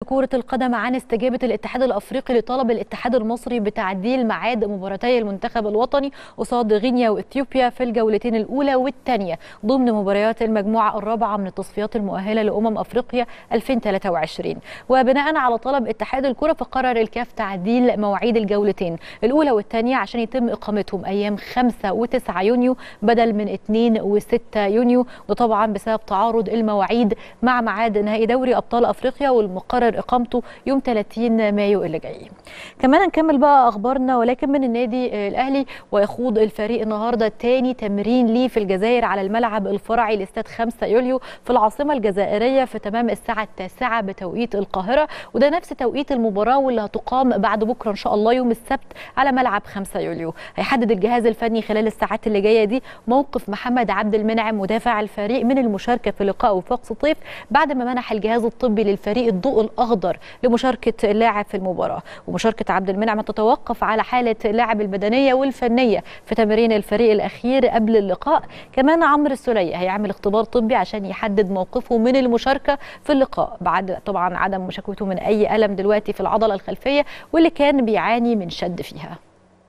كرة القدم عن استجابة الاتحاد الأفريقي لطلب الاتحاد المصري بتعديل ميعاد مباراتي المنتخب الوطني قصاد غينيا وإثيوبيا في الجولتين الأولى والثانية ضمن مباريات المجموعة الرابعة من التصفيات المؤهلة لأمم أفريقيا 2023 وبناء على طلب اتحاد الكرة فقرر الكاف تعديل مواعيد الجولتين الأولى والثانية عشان يتم إقامتهم أيام 5 و9 يونيو بدل من 2 و6 يونيو وطبعا بسبب تعارض المواعيد مع ميعاد نهائي دوري أبطال أفريقيا والمقرر إقامته يوم 30 مايو اللي جاي كمان نكمل بقى أخبارنا ولكن من النادي الأهلي ويخوض الفريق النهاردة تاني تمرين ليه في الجزائر على الملعب الفرعي لاستاد 5 يوليو في العاصمة الجزائرية في تمام الساعة التاسعة بتوقيت القاهرة وده نفس توقيت المباراة واللي هتقام بعد بكرة إن شاء الله يوم السبت على ملعب 5 يوليو هيحدد الجهاز الفني خلال الساعات اللي جاية دي موقف محمد عبد المنعم مدافع الفريق من المشاركة في لقاء وفاق سطيف بعد ما منح الجهاز الطبي للفريق الضوء الأخضر لمشاركة اللاعب في المباراة ومشاركة عبد المنعم تتوقف على حالة اللاعب البدنية والفنية في تمرين الفريق الأخير قبل اللقاء كمان عمرو السولية هيعمل اختبار طبي عشان يحدد موقفه من المشاركة في اللقاء بعد طبعا عدم مشاكوته من أي ألم دلوقتي في العضلة الخلفية واللي كان بيعاني من شد فيها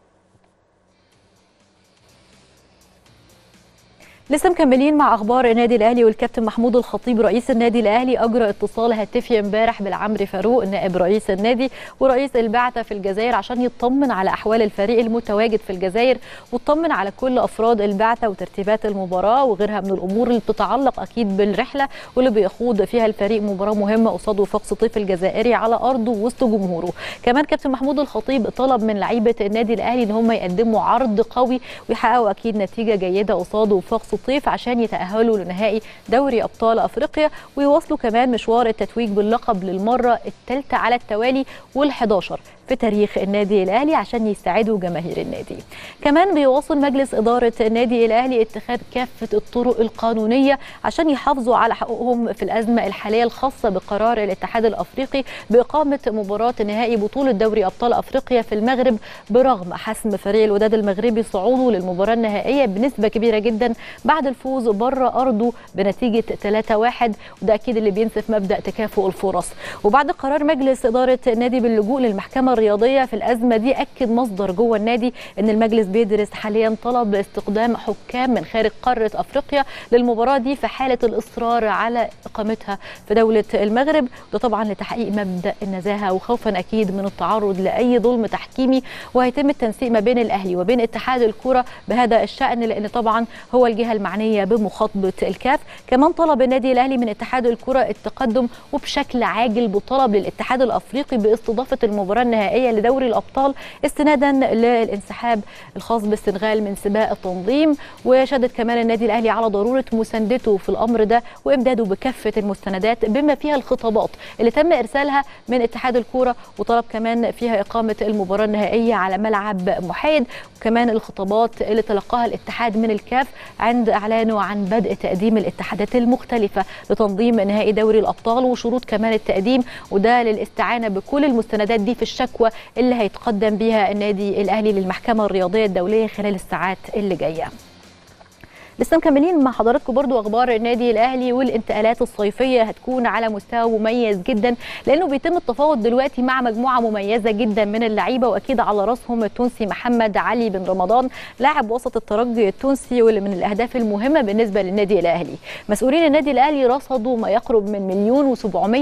لسه مكملين مع اخبار النادي الاهلي والكابتن محمود الخطيب رئيس النادي الاهلي اجرى اتصال هاتفي امبارح بالعمري فاروق نائب رئيس النادي ورئيس البعثه في الجزائر عشان يطمن على احوال الفريق المتواجد في الجزائر ويطمن على كل افراد البعثه وترتيبات المباراه وغيرها من الامور اللي بتتعلق اكيد بالرحله واللي بيخوض فيها الفريق مباراه مهمه قصاد وفاق سطيف الجزائري على ارضه وسط جمهوره كمان كابتن محمود الخطيب طلب من لعيبه النادي الاهلي ان هم يقدموا عرض قوي ويحققوا اكيد نتيجه جيده قصاد وفاق الصيف عشان يتأهلوا لنهائي دوري أبطال أفريقيا ويواصلوا كمان مشوار التتويج باللقب للمرة الثالثة على التوالي وال11 في تاريخ النادي الاهلي عشان يساعدوا جماهير النادي. كمان بيواصل مجلس اداره النادي الاهلي اتخاذ كافه الطرق القانونيه عشان يحافظوا على حقوقهم في الازمه الحاليه الخاصه بقرار الاتحاد الافريقي باقامه مباراه نهائي بطوله دوري ابطال افريقيا في المغرب برغم حسم فريق الوداد المغربي صعوده للمباراه النهائيه بنسبه كبيره جدا بعد الفوز بره ارضه بنتيجه 3-1 وده اكيد اللي بينسف مبدا تكافؤ الفرص. وبعد قرار مجلس اداره النادي باللجوء للمحكمه الرياضيه في الازمه دي اكد مصدر جوه النادي ان المجلس بيدرس حاليا طلب استقدام حكام من خارج قاره افريقيا للمباراه دي في حاله الاصرار على اقامتها في دوله المغرب ده طبعا لتحقيق مبدا النزاهه وخوفا اكيد من التعرض لاي ظلم تحكيمي وهيتم التنسيق ما بين الاهلي وبين اتحاد الكره بهذا الشان لان طبعا هو الجهه المعنيه بمخاطبه الكاف كمان طلب النادي الاهلي من اتحاد الكره التقدم وبشكل عاجل بطلب للاتحاد الافريقي باستضافه المباراه النهائيه النهائيه لدوري الابطال استنادا للانسحاب الخاص بالسنغال من سباق التنظيم وشدد كمان النادي الاهلي على ضروره مساندته في الامر ده وامداده بكافه المستندات بما فيها الخطابات اللي تم ارسالها من اتحاد الكوره وطلب كمان فيها اقامه المباراه النهائيه على ملعب محايد وكمان الخطابات اللي تلقاها الاتحاد من الكاف عند اعلانه عن بدء تقديم الاتحادات المختلفه لتنظيم نهائي دوري الابطال وشروط كمان التقديم وده للاستعانه بكل المستندات دي في الشكوى اللي هيتقدم بيها النادي الاهلي للمحكمه الرياضيه الدوليه خلال الساعات اللي جايه لسه مكملين مع حضراتكم برضو اخبار النادي الاهلي والانتقالات الصيفيه هتكون على مستوى مميز جدا لانه بيتم التفاوض دلوقتي مع مجموعه مميزه جدا من اللعيبه واكيد على راسهم التونسي محمد علي بن رمضان لاعب وسط الترجي التونسي واللي من الاهداف المهمه بالنسبه للنادي الاهلي مسؤولين النادي الاهلي رصدوا ما يقرب من مليون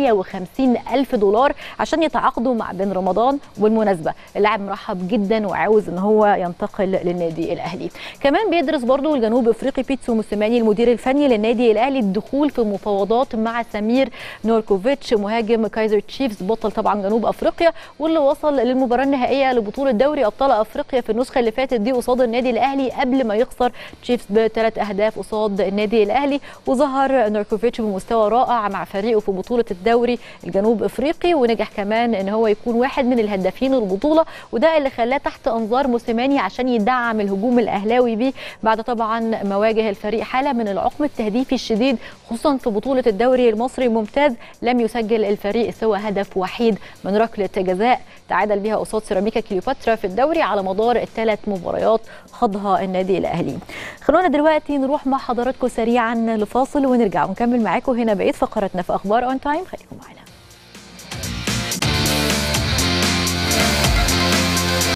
و750 الف دولار عشان يتعاقدوا مع بن رمضان وبالمناسبه اللاعب مرحب جدا وعاوز ان هو ينتقل للنادي الاهلي كمان بيدرس برضو الجنوب افريقي بيتسو موسيماني المدير الفني للنادي الاهلي الدخول في مفاوضات مع سمير نوركوفيتش مهاجم كايزر تشيفز بطل طبعا جنوب افريقيا واللي وصل للمباراه النهائيه لبطوله دوري ابطال افريقيا في النسخه اللي فاتت دي قصاد النادي الاهلي قبل ما يخسر تشيفز بثلاث اهداف قصاد النادي الاهلي وظهر نوركوفيتش بمستوى رائع مع فريقه في بطوله الدوري الجنوب افريقي ونجح كمان ان هو يكون واحد من الهدافين البطوله وده اللي خلاه تحت انظار موسيماني عشان يدعم الهجوم الاهلاوي بيه بعد طبعا مواجه يواجه الفريق حاله من العقم التهديفي الشديد خصوصا في بطوله الدوري المصري الممتاز لم يسجل الفريق سوى هدف وحيد من ركله جزاء تعادل بها قصاد سيراميكا كليوباترا في الدوري على مدار الثلاث مباريات خاضها النادي الاهلي. خلونا دلوقتي نروح مع حضراتكم سريعا لفاصل ونرجع ونكمل معاكم هنا بقيه فقراتنا في اخبار اون تايم خليكم معانا.